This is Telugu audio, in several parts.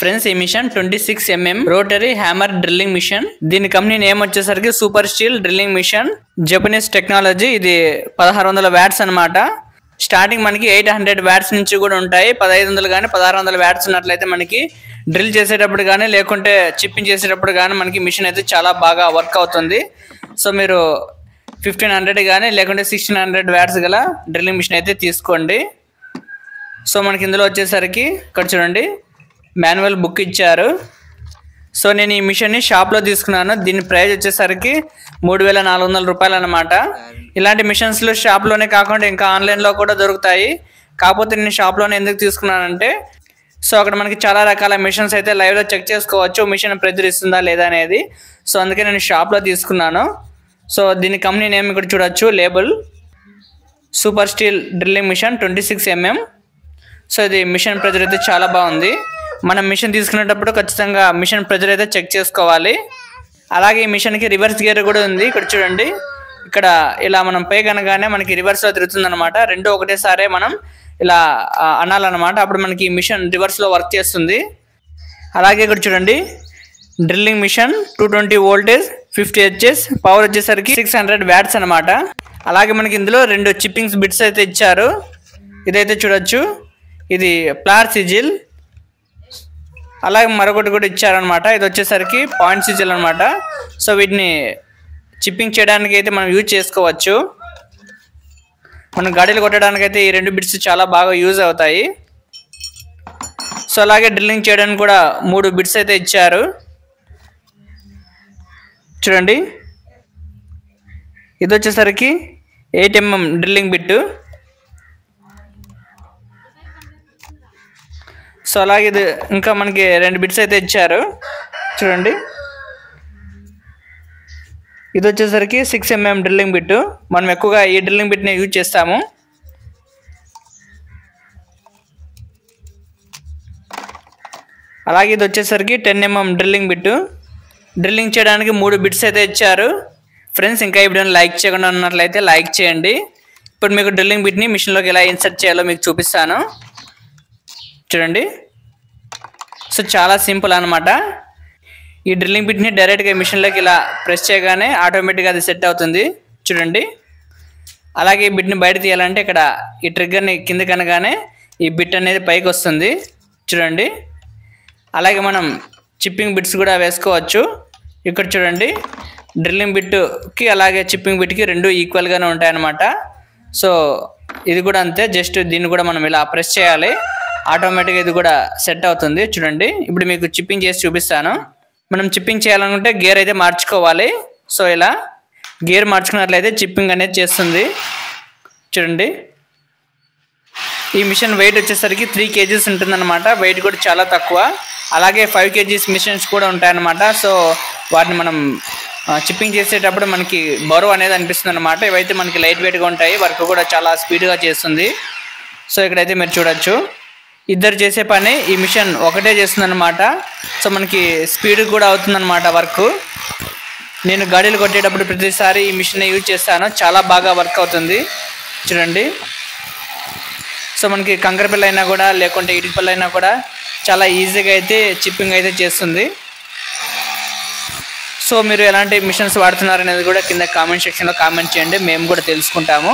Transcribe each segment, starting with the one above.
ఫ్రెండ్స్ ఈ machine twenty six mm rotary hammer drilling machine దీని కంపెనీ నేమ్ వచ్చేసరికి super steel drilling machine Japanese technology ఇది పదహారు వందల వ్యాట్స్ అనమాట స్టార్టింగ్ మనకి ఎయిట్ హండ్రెడ్ వ్యాట్స్ నుంచి కూడా ఉంటాయి పదహైదు వందలు కానీ పదహారు వందల వ్యాట్స్ ఉన్నట్లయితే మనకి డ్రిల్ చేసేటప్పుడు కానీ లేకుంటే చిప్పింగ్ చేసేటప్పుడు కానీ మనకి మిషన్ అయితే చాలా బాగా వర్క్ అవుతుంది సో మీరు ఫిఫ్టీన్ హండ్రెడ్ కానీ లేకుంటే సిక్స్టీన్ హండ్రెడ్ వ్యాట్స్ గల డ్రిల్లింగ్ మిషన్ అయితే తీసుకోండి సో మనకి ఇందులో వచ్చేసరికి ఇక్కడ చూడండి మాన్యువల్ బుక్ ఇచ్చారు సో నేను ఈ మిషన్ని షాప్లో తీసుకున్నాను దీని ప్రైస్ వచ్చేసరికి మూడు వేల నాలుగు వందల రూపాయలు అనమాట ఇలాంటి మిషన్స్లు షాప్లోనే కాకుండా ఇంకా ఆన్లైన్లో కూడా దొరుకుతాయి కాకపోతే నేను షాప్లోనే ఎందుకు తీసుకున్నానంటే సో అక్కడ మనకి చాలా రకాల మిషన్స్ అయితే లైవ్లో చెక్ చేసుకోవచ్చు మిషన్ ప్రెజర్ ఇస్తుందా లేదా అనేది సో అందుకే నేను షాప్లో తీసుకున్నాను సో దీని కంపెనీ నేమ్ ఇక్కడ చూడొచ్చు label super steel drilling machine twenty six mm so ఇది మిషన్ ప్రెజర్ అయితే చాలా బాగుంది మనం మిషన్ తీసుకునేటప్పుడు ఖచ్చితంగా మిషన్ ప్రెజర్ అయితే చెక్ చేసుకోవాలి అలాగే ఈ మిషన్కి రివర్స్ గేర్ కూడా ఉంది ఇక్కడ చూడండి ఇక్కడ ఇలా మనం పై కనగానే మనకి రివర్స్లో తిరుగుతుంది అనమాట రెండు ఒకటేసారే మనం ఇలా ఆ, అనాలన్నమాట అప్పుడు మనకి ఈ మిషన్ రివర్స్లో వర్క్ చేస్తుంది అలాగే ఇక్కడ చూడండి drilling machine two twenty voltage fifty HS power వచ్చేసరికి సిక్స్ హండ్రెడ్ వ్యాట్స్ అనమాట అలాగే మనకి ఇందులో రెండు చిప్పింగ్స్ బిట్స్ అయితే ఇచ్చారు ఇదైతే చూడొచ్చు ఇది ప్లార్ సిజిల్ అలాగే మరొకటి కూడా ఇచ్చారనమాట ఇది వచ్చేసరికి పాయింట్ సిజిల్ అనమాట సో వీటిని చిప్పింగ్ చేయడానికి అయితే మనం యూజ్ చేసుకోవచ్చు మనం గాడీలు కొట్టడానికి అయితే ఈ రెండు బిట్స్ చాలా బాగా యూజ్ అవుతాయి సో అలాగే డ్రిల్లింగ్ చేయడానికి కూడా మూడు బిట్స్ అయితే ఇచ్చారు చూడండి ఇది వచ్చేసరికి eight mm drilling bit so అలాగే ఇది ఇంకా మనకి రెండు బిట్స్ అయితే ఇచ్చారు చూడండి ఇది వచ్చేసరికి సిక్స్ ఎంఎం డ్రిల్లింగ్ బిట్ మనం ఎక్కువగా ఈ డ్రిల్లింగ్ బిట్ని యూజ్ చేస్తాము అలాగే ఇది వచ్చేసరికి ten mm drilling bit drilling చేయడానికి మూడు బిట్స్ అయితే ఇచ్చారు ఫ్రెండ్స్ ఇంకా ఈ వీడియోని లైక్ చేయకుండా ఉన్నట్లయితే లైక్ చేయండి ఇప్పుడు మీకు డ్రిల్లింగ్ బిట్ని మిషన్లోకి ఎలా ఇన్సర్ట్ చేయాలో మీకు చూపిస్తాను చూడండి సో చాలా సింపుల్ అనమాట ఈ డ్రిల్లింగ్ బిట్ని డైరెక్ట్గా మిషన్లోకి ఇలా ప్రెస్ చేయగానే ఆటోమేటిక్గా అది సెట్ అవుతుంది చూడండి అలాగే ఈ బిట్ని బయట తీయాలంటే ఇక్కడ ఈ ట్రిగ్గర్ని కింద కనగానే ఈ బిట్ అనేది పైకి వస్తుంది చూడండి అలాగే మనం చిప్పింగ్ బిట్స్ కూడా వేసుకోవచ్చు ఇక్కడ చూడండి డ్రిల్లింగ్ బిట్కి అలాగే చిప్పింగ్ బిట్కి రెండు ఈక్వల్గానే ఉంటాయన్నమాట సో ఇది కూడా అంతే జస్ట్ దీన్ని కూడా మనం ఇలా ప్రెస్ చేయాలి ఆటోమేటిక్గా ఇది కూడా సెట్ అవుతుంది చూడండి ఇప్పుడు మీకు చిప్పింగ్ చేసి చూపిస్తాను మనం చిప్పింగ్ చేయాలనుకుంటే గేర్ అయితే మార్చుకోవాలి సో ఇలా గేర్ మార్చుకున్నట్లయితే చిప్పింగ్ అనేది చేస్తుంది చూడండి ఈ మిషన్ వెయిట్ వచ్చేసరికి త్రీ కేజీస్ ఉంటుందన్నమాట వెయిట్ కూడా చాలా తక్కువ అలాగే ఫైవ్ కేజీస్ మిషన్స్ కూడా ఉంటాయన్నమాట సో వాటిని మనం చిప్పింగ్ చేసేటప్పుడు మనకి బరువు అనేది అనిపిస్తుంది అనమాట ఇవైతే మనకి లైట్ వెయిట్గా ఉంటాయి వర్క్ కూడా చాలా స్పీడ్గా చేస్తుంది సో ఇక్కడైతే మీరు చూడొచ్చు ఇద్దరు చేసే పని ఈ మిషన్ ఒకటే చేస్తుంది అనమాట సో మనకి స్పీడ్ కూడా అవుతుందన్నమాట వర్క్ నేను గాడీలు కొట్టేటప్పుడు ప్రతిసారి ఈ మిషన్ యూజ్ చేస్తాను చాలా బాగా వర్క్ అవుతుంది చూడండి సో మనకి కంకర పిల్ల అయినా కూడా లేకుంటే ఇటుక పిల్ల అయినా కూడా చాలా ఈజీగా అయితే చిప్పింగ్ అయితే చేస్తుంది సో మీరు ఎలాంటి మిషన్స్ వాడుతున్నారు అనేది కూడా కింద కామెంట్ సెక్షన్లో కామెంట్ చేయండి మేము కూడా తెలుసుకుంటాము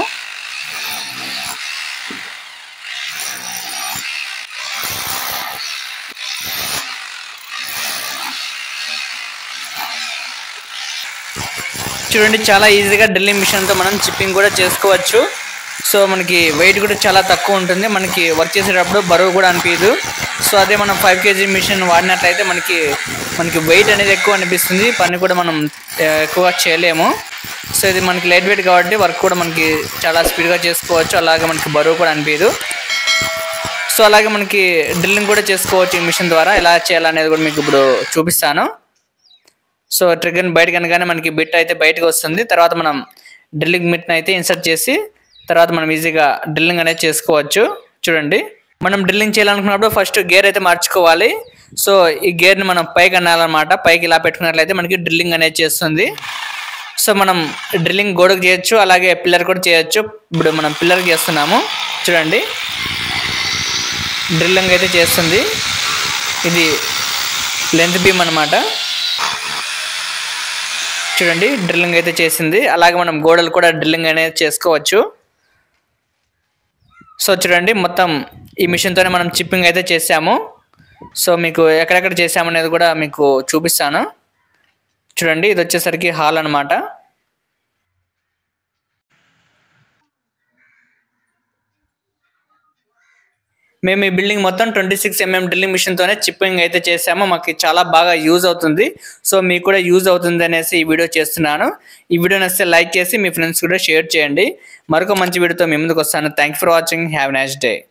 చూడండి చాలా ఈజీగా డ్రిల్లింగ్ మిషన్తో మనం చిప్పింగ్ కూడా చేసుకోవచ్చు సో మనకి వెయిట్ కూడా చాలా తక్కువ ఉంటుంది మనకి వర్క్ చేసేటప్పుడు బరువు కూడా అనిపించదు సో అదే మనం ఫైవ్ కేజీ మిషన్ వాడినట్లయితే మనకి మనకి వెయిట్ అనేది ఎక్కువ అనిపిస్తుంది పని కూడా మనం ఆ, ఎక్కువగా చేయలేము సో ఇది మనకి లైట్ వెయిట్ కాబట్టి వర్క్ కూడా మనకి చాలా స్పీడ్గా చేసుకోవచ్చు అలాగే మనకి బరువు కూడా అనిపించదు సో అలాగే మనకి డ్రిల్లింగ్ కూడా చేసుకోవచ్చు ఈ మిషన్ ద్వారా ఎలా చేయాలనేది కూడా మీకు ఇప్పుడు చూపిస్తాను సో ట్రిగర్ బయట కనగానే మనకి బిట్ అయితే బయటకు వస్తుంది తర్వాత మనం డ్రిల్లింగ్ బిట్ని అయితే ఇన్సర్ట్ చేసి తర్వాత మనం ఈజీగా డ్రిల్లింగ్ అనేది చేసుకోవచ్చు చూడండి మనం డ్రిల్లింగ్ చేయాలనుకున్నప్పుడు ఫస్ట్ గేర్ అయితే మార్చుకోవాలి సో ఈ గేర్ని మనం పైకి అనాలన్నమాట పైకి ఇలా పెట్టుకున్నట్లయితే మనకి డ్రిల్లింగ్ అనేది చేస్తుంది సో మనం డ్రిల్లింగ్ గోడకు చేయొచ్చు అలాగే పిల్లర్ కూడా చేయొచ్చు ఇప్పుడు మనం పిల్లర్కి చేస్తున్నాము చూడండి డ్రిల్లింగ్ అయితే చేస్తుంది ఇది లెంత్ బీమ్ అనమాట చూడండి డ్రిల్లింగ్ అయితే చేసింది అలాగే మనం గోడలు కూడా డ్రిల్లింగ్ అనేది చేసుకోవచ్చు సో చూడండి మొత్తం ఈ మిషన్తోనే మనం చిప్పింగ్ అయితే చేసాము సో మీకు ఎక్కడెక్కడ చేసాము అనేది కూడా మీకు చూపిస్తాను చూడండి ఇది వచ్చేసరికి హాల్ అనమాట మేము ఈ బిల్డింగ్ మొత్తం ట్వంటీ సిక్స్ ఎంఎం డ్రిల్లింగ్ మిషన్తోనే చిప్పింగ్ అయితే చేసాము మాకు చాలా బాగా యూజ్ అవుతుంది సో మీకు కూడా యూజ్ అవుతుంది అనేసి ఈ వీడియో చేస్తున్నాను ఈ వీడియో నచ్చితే లైక్ చేసి మీ ఫ్రెండ్స్ కూడా షేర్ చేయండి మరొక మంచి వీడియోతో మీ ముందుకు వస్తాను thank for watching have nice day